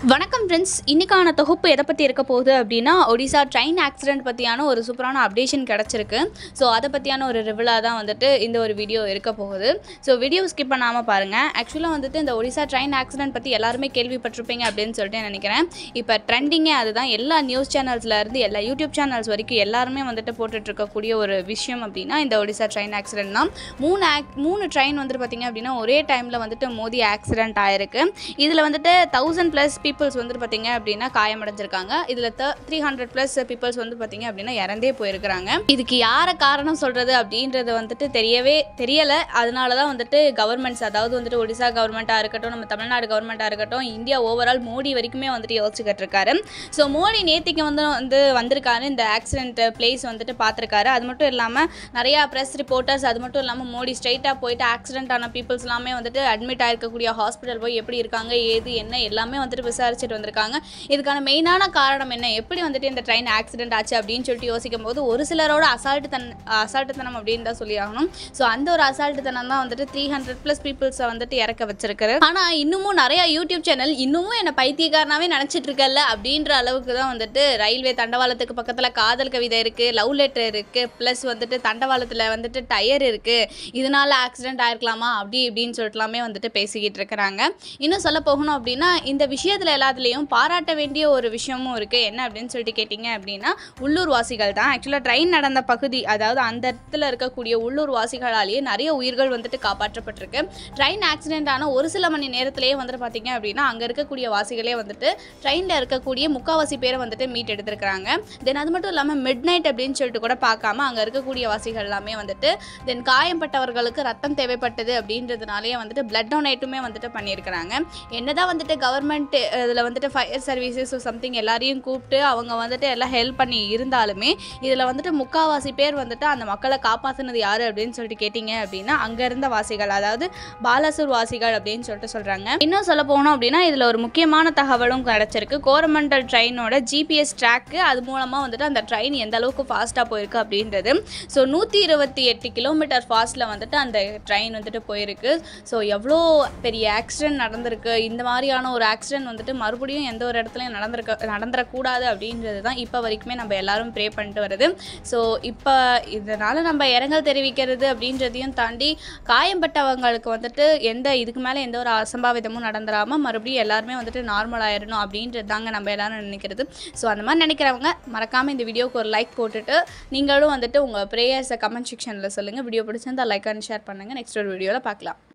வணக்கம் ஃப்ரெண்ட்ஸ் இன்னைக்கான தொகுப்பு எதை பற்றி இருக்க போகுது அப்படின்னா ஒடிசா ட்ரெயின் ஆக்சிடென்ட் பற்றியான ஒரு சூப்பரான அப்டேஷன் கிடச்சிருக்கு ஸோ அதை பற்றியான ஒரு ரிவிலாக தான் வந்துட்டு இந்த ஒரு வீடியோ இருக்க போகுது ஸோ வீடியோ ஸ்கிப் பண்ணாமல் பாருங்கள் ஆக்சுவலாக வந்துட்டு இந்த ஒடிசா ட்ரெயின் ஆக்சிடென்ட் பற்றி எல்லாருமே கேள்விப்பட்டிருப்பீங்க அப்படின்னு சொல்லிட்டு நினைக்கிறேன் இப்போ ட்ரெண்டிங்கே அதுதான் எல்லா நியூஸ் சேனல்ஸ்ல இருந்து எல்லா யூடியூப் சேனல்ஸ் வரைக்கும் எல்லாருமே வந்துட்டு போட்டுட்டு இருக்கக்கூடிய ஒரு விஷயம் அப்படின்னா இந்த ஒடிசா ட்ரெயின் ஆக்சிடென்ட் தான் மூணு ஆக் மூணு ட்ரெயின் வந்துட்டு பார்த்தீங்க அப்படின்னா ஒரே டைமில் வந்துட்டு மோதி ஆக்சிடென்ட் ஆயிருக்கு இதில் வந்துட்டு தௌசண்ட் ப்ளஸ் பீப்புள்ஸ் வந்துட்டு பார்த்தீங்க அப்படின்னா காயமடைஞ்சிருக்காங்க இதில் த்ரீ ஹண்ட்ரட் ப்ளஸ் பீப்புள்ஸ் வந்து பார்த்தீங்க அப்படின்னா இறந்தே போயிருக்கிறாங்க இதுக்கு யாரை காரணம் சொல்கிறது அப்படின்றது வந்துட்டு தெரியவே தெரியலை அதனால தான் வந்துட்டு கவர்மெண்ட்ஸ் அதாவது வந்துட்டு ஒடிசா கவர்மெண்ட்டாக இருக்கட்டும் நம்ம தமிழ்நாடு கவர்மெண்ட்டாக இருக்கட்டும் இந்தியா ஓவரால் மோடி வரைக்குமே வந்துட்டு யோசிச்சுக்கிட்டு இருக்காரு ஸோ மோடி நேத்திக்கு வந்து வந்து வந்திருக்காரு இந்த ஆக்சிடென்ட் பிளேஸ் வந்துட்டு பார்த்துருக்காரு அது மட்டும் இல்லாமல் நிறையா ப்ரெஸ் ரிப்போர்ட்டர்ஸ் அது மட்டும் இல்லாமல் மோடி ஸ்ட்ரைட்டாக போயிட்டு ஆக்சிடென்ட் ஆன பீப்புள்ஸ் எல்லாமே வந்துட்டு அட்மிட் ஆயிருக்கக்கூடிய ஹாஸ்பிட்டல் போய் எப்படி இருக்காங்க ஏது என்ன எல்லாமே வந்துட்டு விசாரிச்சுட்டு வந்திருக்காங்க இதுக்கான மெயினான காரணம் என்ன எப்படி வந்துட்டு இந்த ட்ரெயின் ஆக்சிடென்ட் ஆச்சு அப்படின்னு சொல்லிட்டு யோசிக்கும் போது ஒரு சிலரோட அசால்ட்டு தன் அசால்ட்டுத்தனம் அப்படின்னு தான் சொல்லி ஆகணும் ஸோ அந்த ஒரு அசால்ட்டுத்தனம் தான் வந்துட்டு த்ரீ ஹண்ட்ரட் ப்ளஸ் பீப்புள்ஸை வந்துட்டு இறக்க வச்சிருக்காரு ஆனால் இன்னமும் நிறைய யூடியூப் சேனல் இன்னமும் என்னை பைத்தியக்காரனாவே நினச்சிட்டு இருக்கல அப்படின்ற அளவுக்கு தான் வந்துட்டு ரயில்வே தண்டவாளத்துக்கு பக்கத்தில் காதல் கவிதை இருக்குது லவ் லெட்டர் இருக்குது ப்ளஸ் வந்துட்டு தண்டவாளத்தில் வந்துட்டு டயர் இருக்குது இதனால ஆக்சிடென்ட் ஆயிருக்கலாமா அப்படி இப்படின்னு சொல்லிட்டுலாமே வந்துட்டு பேசிக்கிட்டு இருக்கிறாங்க இன்னும் சொல்ல போகணும் அப்படின்னா இந்த விஷயத்தில் எல்லாத்துலேயும் பாராட்ட வேண்டிய ஒரு விஷயமும் இருக்குது என்ன அப்படின்னு சொல்லிட்டு கேட்டிங்க அப்படின்னா உள்ளூர் வாசிகள் தான் ஆக்சுவலாக ட்ரெயின் நடந்த பகுதி அதாவது அந்த இடத்துல இருக்கக்கூடிய உள்ளூர் வாசிகளாலேயே நிறைய உயிர்கள் வந்துட்டு காப்பாற்றப்பட்டிருக்கு ட்ரெயின் ஆக்சிடென்ட் ஆன ஒரு சில மணி நேரத்திலேயே வந்துட்டு பார்த்தீங்க அப்படின்னா அங்கே இருக்கக்கூடிய வாசிகளே வந்துட்டு ட்ரெயினில் இருக்கக்கூடிய முக்காவாசி பேரை வந்துட்டு மீட் எடுத்திருக்கிறாங்க தென் அது மட்டும் இல்லாமல் மிட் நைட் அப்படின்னு சொல்லிட்டு கூட பார்க்காம அங்கே இருக்கக்கூடிய வாசிகள் எல்லாமே வந்துட்டு தென் காயம்பட்டவர்களுக்கு ரத்தம் தேவைப்பட்டது அப்படின்றதுனாலே வந்துட்டு பிளட் டொனேட்டுமே வந்துட்டு பண்ணியிருக்கிறாங்க என்னதான் வந்துட்டு கவர்மெண்ட் இதில் வந்துட்டு ஃபயர் சர்வீசஸ் சம்திங் எல்லாரையும் கூப்பிட்டு அவங்க வந்துட்டு எல்லாம் ஹெல்ப் பண்ணி இருந்தாலுமே இதில் வந்துட்டு முக்காவாசி பேர் வந்துட்டு அந்த மக்களை காப்பாற்றினது யார் அப்படின்னு சொல்லிட்டு கேட்டிங்க அப்படின்னா அங்கே இருந்த வாசிகள் அதாவது பாலாசூர் வாசிகள் அப்படின்னு சொல்லிட்டு சொல்கிறாங்க இன்னும் சொல்ல போனோம் அப்படின்னா இதில் ஒரு முக்கியமான தகவலும் கிடச்சிருக்கு கோரமண்டல் ட்ரெயினோட ஜிபிஎஸ் ட்ராக்கு அது மூலமாக வந்துட்டு அந்த ட்ரெயின் எந்த அளவுக்கு ஃபாஸ்ட்டாக போயிருக்கு அப்படின்றது ஸோ நூற்றி இருபத்தி எட்டு கிலோமீட்டர் ஃபாஸ்ட்டில் வந்துட்டு அந்த ட்ரெயின் வந்துட்டு போயிருக்கு ஸோ எவ்வளோ பெரிய ஆக்சிடென்ட் நடந்திருக்கு இந்த மாதிரியான ஒரு ஆக்சிடென்ட் வந்துட்டு மறுபடியும் எந்த ஒரு இடத்துலையும் நடந்திருக்க நடந்துடக்கூடாது அப்படின்றது தான் இப்போ வரைக்குமே நம்ம எல்லாரும் ப்ரே பண்ணிட்டு வருது ஸோ இப்போ இதனால் நம்ம இரங்கல் தெரிவிக்கிறது அப்படின்றதையும் தாண்டி காயம்பட்டவங்களுக்கு வந்துட்டு எந்த இதுக்கு மேலே எந்த ஒரு அசம்பாவிதமும் நடந்துடாமல் மறுபடியும் எல்லாருமே வந்துட்டு நார்மல் ஆயிடணும் அப்படின்றது தாங்க நம்ம எல்லாரும் நினைக்கிறது ஸோ அந்த மாதிரி நினைக்கிறவங்க மறக்காமல் இந்த வீடியோக்கு ஒரு லைக் போட்டுட்டு நீங்களும் வந்துட்டு உங்கள் ப்ரேயர்ஸை கமெண்ட் செக்ஷனில் சொல்லுங்கள் வீடியோ பிடிச்சிருந்தா லைக் அண்ட் ஷேர் பண்ணுங்கள் நெக்ஸ்ட் ஒரு வீடியோவில் பார்க்கலாம்